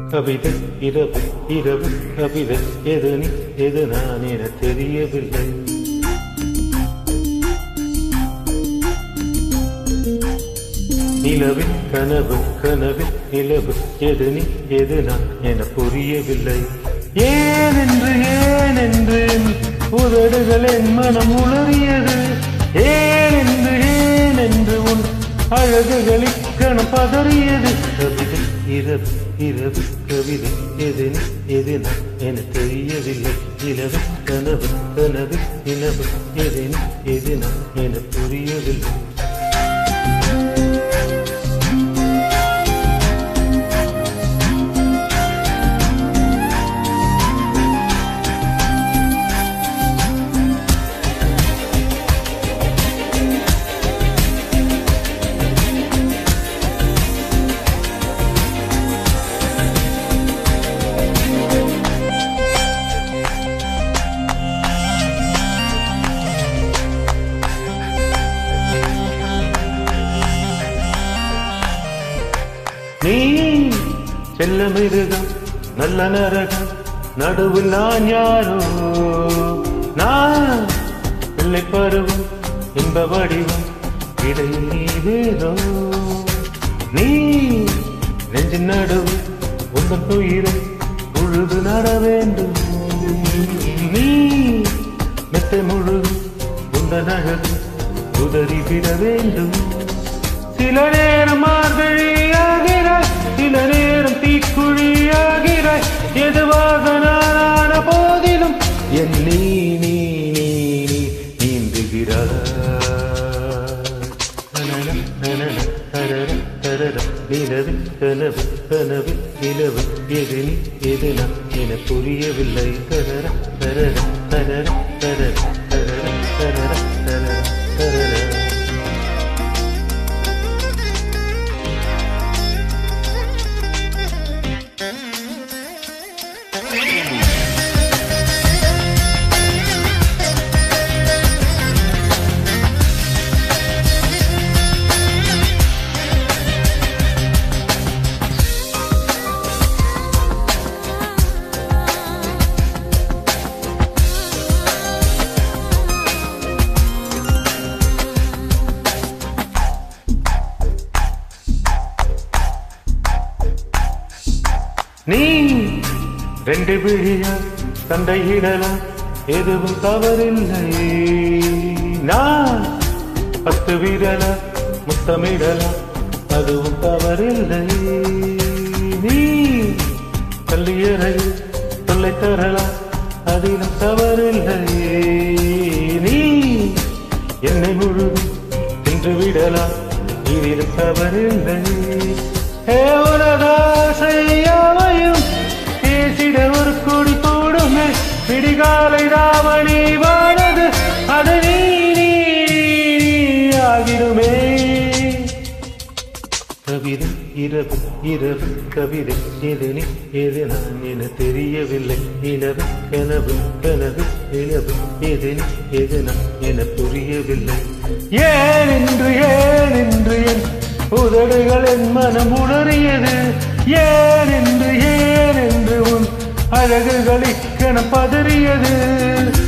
கவிதை இரவு இரவு கவிதை எது நீ எது நான் என தெரியவில்லை நிலவில் கனவு கனவில் நிலவு எது நீ எது நான் என புரியவில்லை ஏன் என்று ஏன் என்று என் உதடுகள் என் மனம் உளறியது ஏன் என்று ஏன் என்று உன் அழகுகளில் கணம் பதறியது கவிதை இரவு இரவு கவிதை எது நீ எது நான் என தெரியவில்லை நிலவு கனவு கனவு நிலவு எது நீ எது நான் என புரியவில்லை நீ செல்ல மிருகம் நல்ல நரகம் நடுவில் நான் யாரோ நான் பிள்ளை பருவம் இன்ப வடிவம் இடையில் நீ வேறோ நீ நெஞ்சின் நடுவு உந்தன் துயிரை உழுது நட வேண்டும் நீ மெத்தை முழுதும் உந்தன் அழகு உதறி விட வேண்டும் சில நேரம் மார்கழியாகிறாய் சில நேரம் தீக்குழியாகிறாய் எதுவாக நானான போதிலும் என் நீ நீ நீ நீ நீந்துகிறாய் தனன, தனன, தரர, தரர, நிலவில் கனவு கனவு நிலவு எது நீ எது நான் என புரியவில்லை தரர தரர தரர தரர தரர தரர தரர தரர நீ ரெண்டு விழியா சண்டையிடலாம் எதுவும் தவறில்லை நான் பத்து விரலா முத்தமிடலாம் அதுவும் தவறில்லை நீ கல்லியறையில் தொல்லை தரலாம் அதிலும் தவறில்லை நீ என்னை முழுதும் தின்று விடலாம் இதிலும் தவறில்லை ஏ உலகாசையாவையும் பேசிட ஒரு கொடி போடுமே விடிகாலை ராவணி வானது அது நீ நீ, நீ ஆகிடுமே கவிதை இரவு இரவு கவிதை எது நீ எது நான் என தெரியவில்லை நிலவு கனவு கனவு நிலவு எது நீ எது நான் என புரியவில்லை ஏன் என்று ஏன் என்று என் உதடுகள் என் மனம் உணரியது ஏன் என்று ஏன் என்று உன் அழகுகளிக்கென பதறியது